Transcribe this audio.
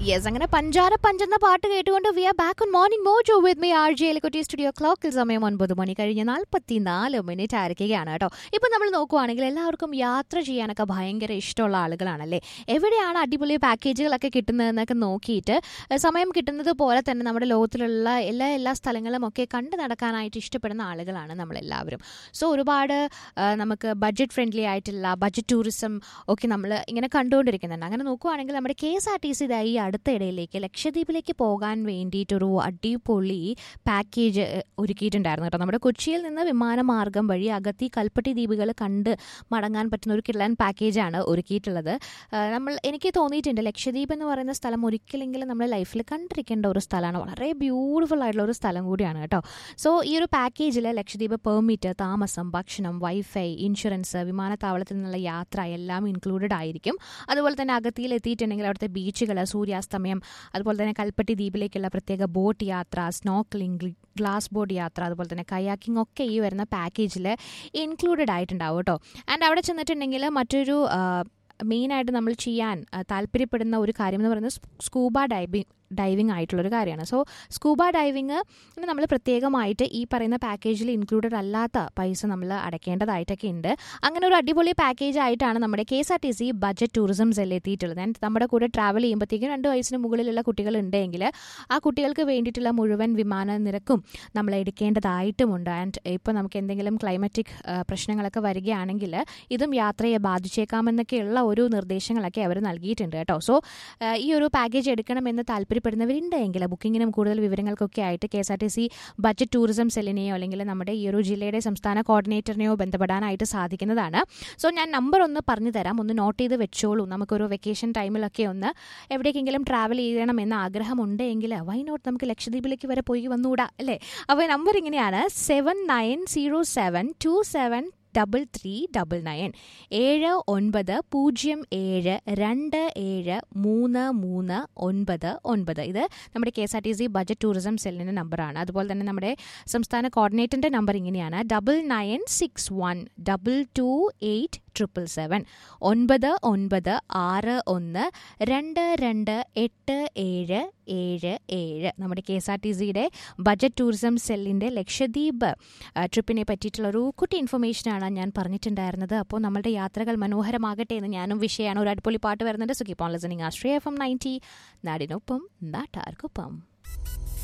yes അങ്ങനെ പഞ്ചാര പഞ്ചെന്ന പാട്ട് കേട്ടുകൊണ്ട് we are back on morning mojo with me R J Elikkutty studio ക്ലോക്കിൽ സമയം ഒൻപത് മണി കഴിഞ്ഞ് നാൽപ്പത്തിനാല് മിനിറ്റ് ആയിരിക്കുകയാണ് കേട്ടോ ഇപ്പം നമ്മൾ നോക്കുവാണെങ്കിൽ എല്ലാവർക്കും യാത്ര ചെയ്യാനൊക്കെ ഭയങ്കര ഇഷ്ടമുള്ള ആളുകളാണല്ലേ എവിടെയാണ് അടിപൊളി പാക്കേജുകളൊക്കെ കിട്ടുന്നതെന്നൊക്കെ നോക്കിയിട്ട് ഏഹ്, സമയം കിട്ടുന്നത് പോലെ തന്നെ നമ്മുടെ ലോകത്തിലുള്ള എല്ലാ എല്ലാ സ്ഥലങ്ങളും ഒക്കെ കണ്ടു നടക്കാനായിട്ട് ഇഷ്ടപ്പെടുന്ന ആളുകളാണ് നമ്മളെല്ലാവരും സോ ഒരുപാട് ആ, നമുക്ക് ബഡ്ജറ്റ് ഫ്രണ്ട്ലി ആയിട്ടുള്ള ബഡ്ജറ്റ് ടൂറിസം ഒക്കെ നമ്മൾ ഇങ്ങനെ കണ്ടുകൊണ്ടിരിക്കുന്നുണ്ട് അങ്ങനെ നോക്കുവാണെങ്കിൽ നമ്മുടെ K S R T C ഈ അടുത്ത ഇടയിലേക്ക് ലക്ഷദ്വീപിലേക്ക് പോകാൻ വേണ്ടിയിട്ടൊരു അടിപൊളി പാക്കേജ് ഏഹ്, ഒരുക്കിയിട്ടുണ്ടായിരുന്നു കേട്ടോ നമ്മുടെ കൊച്ചിയിൽ നിന്ന് വിമാനമാർഗം വഴി അഗത്തി കൽപ്പട്ടി ദ്വീപുകൾ കണ്ട് മടങ്ങാൻ പറ്റുന്ന ഒരു കിള്ളൻ പാക്കേജാണ് ഒരുക്കിയിട്ടുള്ളത് ആ, നമ്മൾ എനിക്ക് തോന്നിയിട്ടുണ്ട് ലക്ഷദ്വീപ് എന്ന് പറയുന്ന സ്ഥലം ഒരിക്കലെങ്കിലും നമ്മുടെ ലൈഫിൽ കണ്ടിരിക്കേണ്ട ഒരു സ്ഥലമാണ് വളരെ ബ്യൂട്ടിഫുൾ ആയിട്ടുള്ള ഒരു സ്ഥലം കൂടിയാണ് കേട്ടോ സോ ഈ ഒരു പാക്കേജിൽ ലക്ഷദ്വീപ് പെർമിറ്റ് താമസം ഭക്ഷണം വൈഫൈ ഇൻഷുറൻസ് വിമാനത്താവളത്തിൽ നിന്നുള്ള യാത്ര എല്ലാം ഇൻക്ലൂഡഡ് ആയിരിക്കും അതുപോലെ തന്നെ അഗത്തിയിൽ എത്തിയിട്ടുണ്ടെങ്കിൽ അവിടുത്തെ ബീച്ചുകൾ സൂര്യാസ്തമയം അതുപോലെ തന്നെ കൽപ്പട്ടി ദ്വീപിലേക്കുള്ള പ്രത്യേക ബോട്ട് യാത്ര സ്നോക്ലിംഗ് ഗ്ലാസ് ബോട്ട് യാത്ര അതുപോലെ തന്നെ കയാക്കിംഗ് ഒക്കെ ഈ വരുന്ന പാക്കേജിൽ ഇൻക്ലൂഡഡ് ആയിട്ടുണ്ടാവും കേട്ടോ ആൻഡ് അവിടെ ചെന്നിട്ടുണ്ടെങ്കിൽ മറ്റൊരു മെയിനായിട്ട് നമ്മൾ ചെയ്യാൻ ആ, താല്പര്യപ്പെടുന്ന ഒരു കാര്യം എന്ന് പറയുന്നത് സ്കൂബ ഡൈവിങ് ഡൈവിംഗ് ആയിട്ടുള്ളൊരു കാര്യമാണ് സോ സ്കൂബ ഡൈവിങ് നമ്മൾ പ്രത്യേകമായിട്ട് ഈ പറയുന്ന പാക്കേജിൽ ഇൻക്ലൂഡഡ് അല്ലാത്ത പൈസ നമ്മൾ അടയ്ക്കേണ്ടതായിട്ടൊക്കെ ഉണ്ട് അങ്ങനെ ഒരു അടിപൊളി പാക്കേജ് ആയിട്ടാണ് നമ്മുടെ K S R T C budget tourism cell എത്തിയിട്ടുള്ളത് ആൻഡ് നമ്മുടെ കൂടെ ട്രാവൽ ചെയ്യുമ്പോഴത്തേക്കും രണ്ട് വയസ്സിന് മുകളിലുള്ള കുട്ടികൾ ഉണ്ടെങ്കിൽ ആ കുട്ടികൾക്ക് വേണ്ടിയിട്ടുള്ള മുഴുവൻ വിമാന നിരക്കും നമ്മൾ എടുക്കേണ്ടതായിട്ടുമുണ്ട് ആൻഡ് ഇപ്പോൾ നമുക്ക് എന്തെങ്കിലും ക്ലൈമറ്റിക് പ്രശ്നങ്ങളൊക്കെ വരികയാണെങ്കിൽ ഇതും യാത്രയെ ബാധിച്ചേക്കാമെന്നൊക്കെയുള്ള ഒരു നിർദ്ദേശങ്ങളൊക്കെ അവർ നൽകിയിട്ടുണ്ട് കേട്ടോ സോ ഈ ഒരു പാക്കേജ് എടുക്കണമെന്ന് താല്പര്യപ്പെടുന്നവരുണ്ടെങ്കിൽ ബുക്കിങ്ങിനും കൂടുതൽ വിവരങ്ങൾക്കൊക്കെ ആയിട്ട് K S R T C budget tourism സെല്ലിനെയോ അല്ലെങ്കിൽ നമ്മുടെ ഈ ഒരു ജില്ലയുടെ സംസ്ഥാന കോർഡിനേറ്ററിനെയോ ബന്ധപ്പെടാനായിട്ട് സാധിക്കുന്നതാണ് സോ ഞാൻ നമ്പർ ഒന്ന് പറഞ്ഞു തരാം ഒന്ന് നോട്ട് ചെയ്ത് വെച്ചോളൂ നമുക്കൊരു വെക്കേഷൻ ടൈമിലൊക്കെ ഒന്ന് എവിടേക്കെങ്കിലും ട്രാവൽ ചെയ്യണമെന്ന് ആഗ്രഹമുണ്ടെങ്കിൽ വൈ നോട്ട് നമുക്ക് ലക്ഷദ്വീപിലേക്ക് വരെ പോയി വന്നുകൂടാ അല്ലേ അപ്പോൾ നമ്പർ ഇങ്ങനെയാണ് seven nine zero seven two seven double three double nine ഏഴ് ഒൻപത് പൂജ്യം ഏഴ് രണ്ട് ഏഴ് മൂന്ന് മൂന്ന് ഒൻപത് ഒൻപത് ഇത് നമ്മുടെ K S R T C budget tourism സെല്ലിൻ്റെ നമ്പറാണ് അതുപോലെ തന്നെ നമ്മുടെ സംസ്ഥാന കോർഡിനേറ്ററിൻ്റെ നമ്പർ ഇങ്ങനെയാണ് double nine six one double two eight triple seven ഒൻപത് ഒൻപത് ആറ് ഒന്ന് രണ്ട് രണ്ട് എട്ട് ഏഴ് ഏഴ് ഏഴ് നമ്മുടെ കെ എസ് ആർ ടി സിയുടെ ബഡ്ജറ്റ് ടൂറിസം സെല്ലിൻ്റെ ലക്ഷദ്വീപ് ആ, ട്രിപ്പിനെ പറ്റിയിട്ടുള്ളൊരു കുട്ടി ഇൻഫർമേഷനാണ് ഞാൻ പറഞ്ഞിട്ടുണ്ടായിരുന്നത് അപ്പോൾ നമ്മളുടെ യാത്രകൾ മനോഹരമാകട്ടെ എന്ന് ഞാനും വിഷയമാണ് ഒരു അടിപൊളി പാട്ട് വരുന്നുണ്ട് സുഖി പോൺ listening Ashraya F M ninety നാടിനൊപ്പം നാട്ടാർക്കൊപ്പം